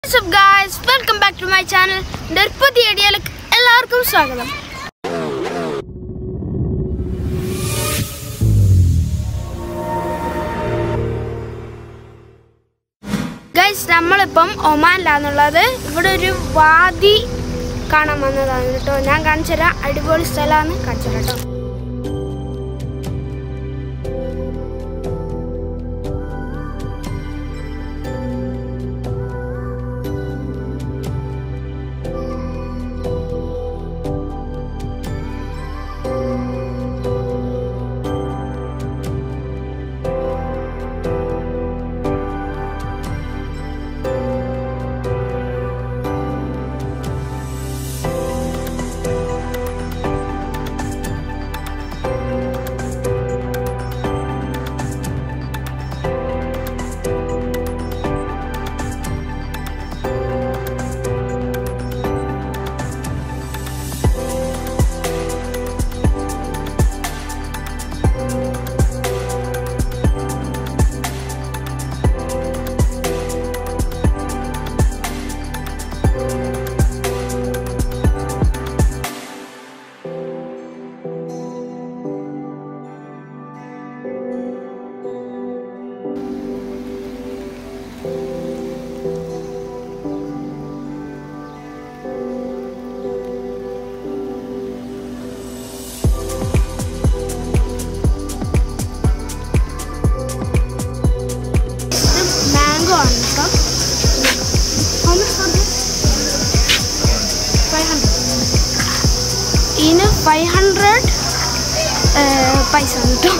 WhatsApp guys welcome back to my channel എൻ്റെ ഒരു പുതിയ വീഡിയോയിലേക്ക് എല്ലാവർക്കും സ്വാഗതം ഗൈസ് നമ്മളിപ്പം ഒമാനിലാന്നുള്ളത് ഇവിടെ ഒരു വാദി കാണാൻ വന്നതാണ് കേട്ടോ ഞാൻ കാണിച്ചു തരാം അടിപൊളി സ്ഥലമാണ് കാണിച്ചു തരാം കേട്ടോ ഇത് മാംഗോ ആണ് കേട്ടോ How much for this? 500. ഇതിന് ഫൈവ് ഹൺഡ്രഡ് പൈസ കിട്ടും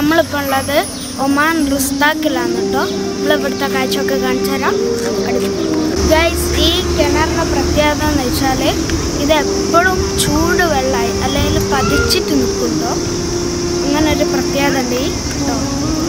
നമ്മളിപ്പോൾ ഉള്ളത് ഒമാൻ റുസ്താക്കിലാണ് കേട്ടോ നമ്മൾ ഇവിടുത്തെ കാഴ്ചയൊക്കെ കാണിച്ചു തരാം ഗൈസ് ഈ കിണറിൻ്റെ പ്രത്യേകത എന്ന് വെച്ചാൽ ഇത് എപ്പോഴും ചൂട് വെള്ളമായി അല്ലെങ്കിൽ പതിച്ചിട്ട് നിൽക്കുന്നുണ്ടോ അങ്ങനെ ഒരു പ്രത്യേകത ഉണ്ട് ഈ കേട്ടോ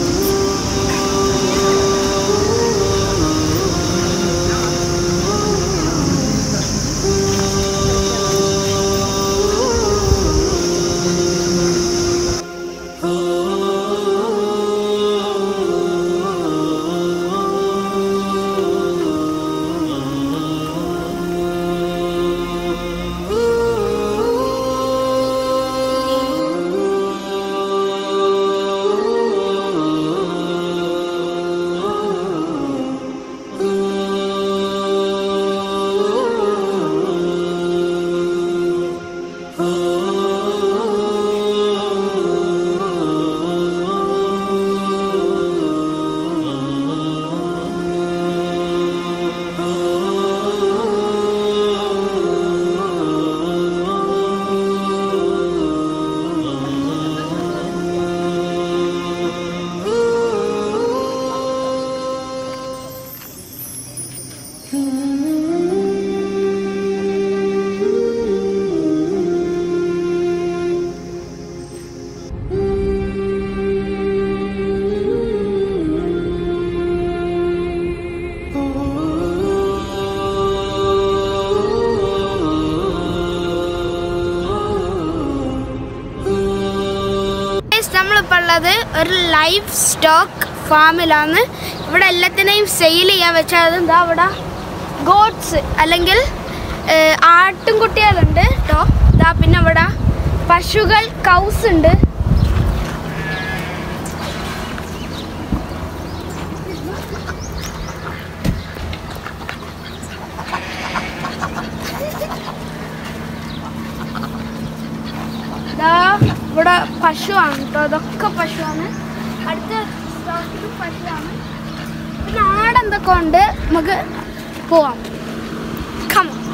Guys, നമ്മളിപ്പോൾ ഉള്ളത് ഒരു ലൈഫ് സ്റ്റോക്ക് ഫാമിലാണ് ഇവിടെ എല്ലാത്തിനെയും സെയിൽ ചെയ്യാൻ വെച്ചാൽ അതെന്താ അവിടെ ഗോഡ്സ് അല്ലെങ്കിൽ ഏഹ്, ആട്ടിൻകുട്ടികളുണ്ട് കേട്ടോ ഇതാ പിന്നെ ഇവിടെ പശുകൾ കൗസ് ഉണ്ട് ഇതാ ഇവിടെ പശുവാണ് കേട്ടോ ഇതൊക്കെ പശുവാണ് അടുത്ത സ്റ്റോക്കിലും പശുവാണ് പിന്നെ ആടെന്തൊക്കെ ഉണ്ട് നമുക്ക് പോവാം Come on.